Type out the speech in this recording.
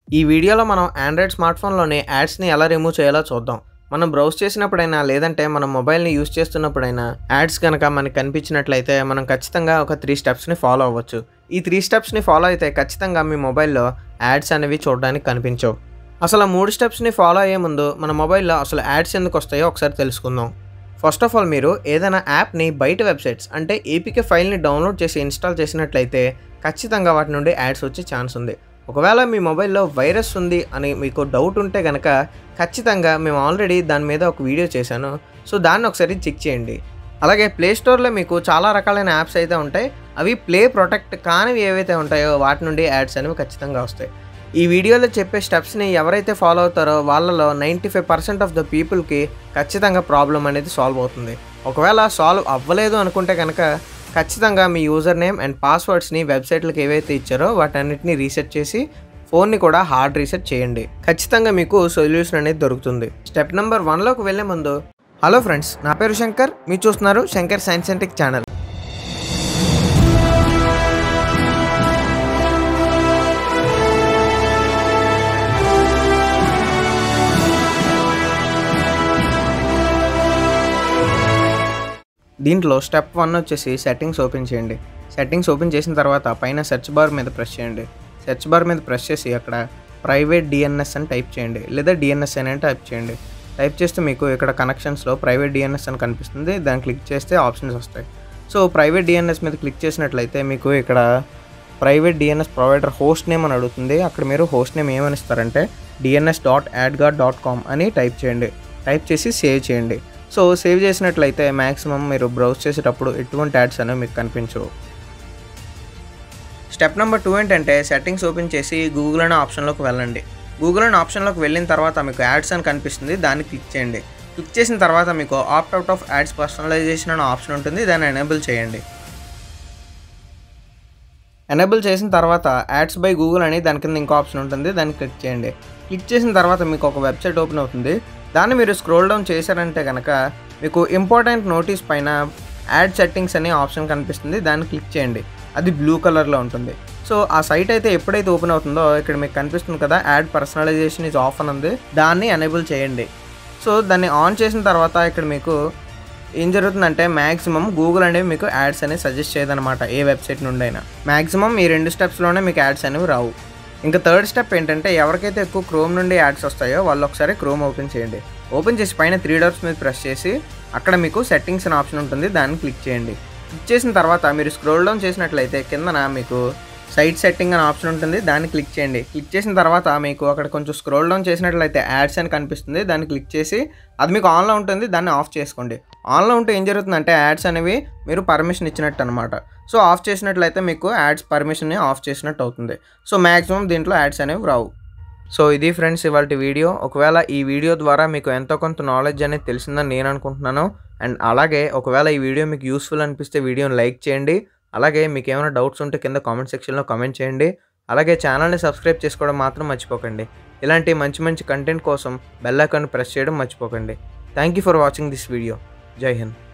ఈ వీడియోలో మనం ఆండ్రాయిడ్ స్మార్ట్ ఫోన్లోని యాడ్స్ని ఎలా రిమూవ్ చేయాలో చూద్దాం మనం బ్రౌజ్ చేసినప్పుడైనా లేదంటే మన మొబైల్ని యూస్ చేస్తున్నప్పుడైనా యాడ్స్ కనుక మనకి కనిపించినట్లయితే మనం ఖచ్చితంగా ఒక త్రీ స్టెప్స్ని ఫాలో అవ్వచ్చు ఈ త్రీ స్టెప్స్ని ఫాలో అయితే ఖచ్చితంగా మీ మొబైల్లో యాడ్స్ అనేవి చూడడానికి కనిపించవు అసలు ఆ మూడు స్టెప్స్ని ఫాలో అయ్యే ముందు మన మొబైల్లో అసలు యాడ్స్ ఎందుకు వస్తాయో ఒకసారి తెలుసుకుందాం ఫస్ట్ ఆఫ్ ఆల్ మీరు ఏదైనా యాప్ని బయట వెబ్సైట్స్ అంటే ఏపీకే ఫైల్ని డౌన్లోడ్ చేసి ఇన్స్టాల్ చేసినట్లయితే ఖచ్చితంగా వాటి నుండి యాడ్స్ వచ్చే ఛాన్స్ ఉంది ఒకవేళ మీ మొబైల్లో వైరస్ ఉంది అని మీకు డౌట్ ఉంటే కనుక ఖచ్చితంగా మేము ఆల్రెడీ దాని మీద ఒక వీడియో చేశాను సో దాన్ని ఒకసారి చెక్ చేయండి అలాగే ప్లే స్టోర్లో మీకు చాలా రకాలైన యాప్స్ అయితే ఉంటాయి అవి ప్లే ప్రొటెక్ట్ కానివి ఏవైతే ఉంటాయో వాటి నుండి యాడ్స్ అనేవి ఖచ్చితంగా వస్తాయి ఈ వీడియోలో చెప్పే స్టెప్స్ని ఎవరైతే ఫాలో అవుతారో వాళ్ళలో ninety five percent of the పీపుల్కి ఖచ్చితంగా ప్రాబ్లం అనేది సాల్వ్ అవుతుంది ఒకవేళ సాల్వ్ అవ్వలేదు అనుకుంటే కనుక ఖచ్చితంగా మీ యూజర్ నేమ్ అండ్ పాస్వర్డ్స్ని వెబ్సైట్లకు ఏవైతే ఇచ్చారో వాటన్నిటిని రీసెట్ చేసి ఫోన్ని కూడా హార్డ్ రీసెట్ చేయండి ఖచ్చితంగా మీకు సొల్యూషన్ అనేది దొరుకుతుంది స్టెప్ నెంబర్ వన్లోకి వెళ్ళే ముందు హలో ఫ్రెండ్స్ నా పేరు శంకర్ మీరు చూస్తున్నారు Shankar science and tech channel దీంట్లో స్టెప్ వన్ వచ్చేసి సెట్టింగ్స్ ఓపెన్ చేయండి సెట్టింగ్స్ ఓపెన్ చేసిన తర్వాత పైన సెర్చ్ బార్ మీద ప్రెస్ చేయండి సెర్చ్ బార్ మీద ప్రెస్ చేసి అక్కడ ప్రైవేట్ డిఎన్ఎస్ అని టైప్ చేయండి లేదా డిఎన్ఎస్ అని టైప్ చేయండి టైప్ చేస్తే మీకు ఇక్కడ కనెక్షన్స్లో ప్రైవేట్ డిఎన్ఎస్ అని కనిపిస్తుంది దాన్ని క్లిక్ చేస్తే ఆప్షన్స్ వస్తాయి సో ప్రైవేట్ డిఎన్ఎస్ మీద క్లిక్ చేసినట్లయితే మీకు ఇక్కడ private DNS provider host name అని అడుగుతుంది అక్కడ మీరు హోస్ట్ నేమ్ ఏమని ఇస్తారంటే DNS dot AdGuard dot com అని టైప్ చేయండి టైప్ చేసి సేవ్ చేయండి సో సేవ్ చేసినట్లయితే మ్యాక్సిమం మీరు బ్రౌజ్ చేసేటప్పుడు ఎటువంటి యాడ్స్ అనేవి మీకు కనిపించవు స్టెప్ నెంబర్ టూ ఏంటంటే సెట్టింగ్స్ ఓపెన్ చేసి గూగుల్ అనే ఆప్షన్లోకి వెళ్ళండి గూగుల్ అనే ఆప్షన్లోకి వెళ్ళిన తర్వాత మీకు యాడ్స్ అని కనిపిస్తుంది దాన్ని క్లిక్ చేయండి క్లిక్ చేసిన తర్వాత మీకు opt out of ads personalization అనే ఆప్షన్ ఉంటుంది దాన్ని ఎనేబుల్ చేయండి ఎనేబుల్ చేసిన తర్వాత యాడ్స్ బై గూగుల్ అని దాని కింద ఇంకో ఆప్షన్ ఉంటుంది దాన్ని క్లిక్ చేయండి క్లిక్ చేసిన తర్వాత మీకు ఒక వెబ్సైట్ ఓపెన్ అవుతుంది దాన్ని మీరు స్క్రోల్ డౌన్ చేశారంటే కనుక మీకు ఇంపార్టెంట్ నోటీస్ పైన యాడ్ సెట్టింగ్స్ అనే ఆప్షన్ కనిపిస్తుంది దాన్ని క్లిక్ చేయండి అది బ్లూ కలర్లో ఉంటుంది సో ఆ సైట్ అయితే ఎప్పుడైతే ఓపెన్ అవుతుందో ఇక్కడ మీకు కనిపిస్తుంది కదా యాడ్ పర్సనలైజేషన్ ఇస్ ఆఫ్ అని ఉంది దాన్ని ఎనేబుల్ చేయండి సో దాన్ని ఆన్ చేసిన తర్వాత ఇక్కడ మీకు ఏం జరుగుతుందంటే మ్యాక్సిమం గూగుల్ అనేవి మీకు యాడ్స్ అనేవి సజెస్ట్ చేయదన్నమాట ఏ వెబ్సైట్ నుండి అయినా మ్యాక్సిమం ఈ రెండు స్టెప్స్లోనే మీకు యాడ్స్ అనేవి రావు ఇంకా థర్డ్ స్టెప్ ఏంటంటే ఎవరికైతే ఎక్కువ క్రోమ్ నుండి యాడ్స్ వస్తాయో వాళ్ళు ఒకసారి క్రోమ్ ఓపెన్ చేయండి ఓపెన్ చేసి పైన త్రీ డాట్స్ మీద ప్రెస్ చేసి అక్కడ మీకు సెట్టింగ్స్ అనే ఆప్షన్ ఉంటుంది దాన్ని క్లిక్ చేయండి క్లిక్ చేసిన తర్వాత మీరు స్క్రోల్ డౌన్ చేసినట్లయితే కిందన మీకు సైట్ సెట్టింగ్ అనే ఆప్షన్ ఉంటుంది దాన్ని క్లిక్ చేయండి క్లిక్ చేసిన తర్వాత మీకు అక్కడ కొంచెం స్క్రోల్ డౌన్ చేసినట్లయితే యాడ్స్ అని కనిపిస్తుంది దాన్ని క్లిక్ చేసి అది మీకు ఆన్లో ఉంటుంది దాన్ని ఆఫ్ చేసుకోండి ఆన్లో ఉంటే ఏం జరుగుతుందంటే యాడ్స్ అనేవి మీరు పర్మిషన్ ఇచ్చినట్టు అనమాట సో ఆఫ్ చేసినట్లయితే మీకు యాడ్స్ పర్మిషన్ని ఆఫ్ చేసినట్టు అవుతుంది సో మ్యాక్సిమం దీంట్లో యాడ్స్ అనేవి రావు సో ఇది ఫ్రెండ్స్ ఇవాళ వీడియో ఒకవేళ ఈ వీడియో ద్వారా మీకు ఎంతో కొంత నాలెడ్జ్ అనేది తెలిసిందని నేను అనుకుంటున్నాను అండ్ అలాగే ఒకవేళ ఈ వీడియో మీకు యూస్ఫుల్ అనిపిస్తే వీడియోని లైక్ చేయండి అలాగే మీకు ఏమైనా డౌట్స్ ఉంటే కింద కామెంట్ సెక్షన్లో కామెంట్ చేయండి అలాగే ఛానల్ని సబ్స్క్రైబ్ చేసుకోవడం మాత్రం మర్చిపోకండి ఇలాంటి మంచి మంచి కంటెంట్ కోసం బెల్ ఐకాన్ ప్రెస్ చేయడం మర్చిపోకండి thank you for watching this video జై హింద్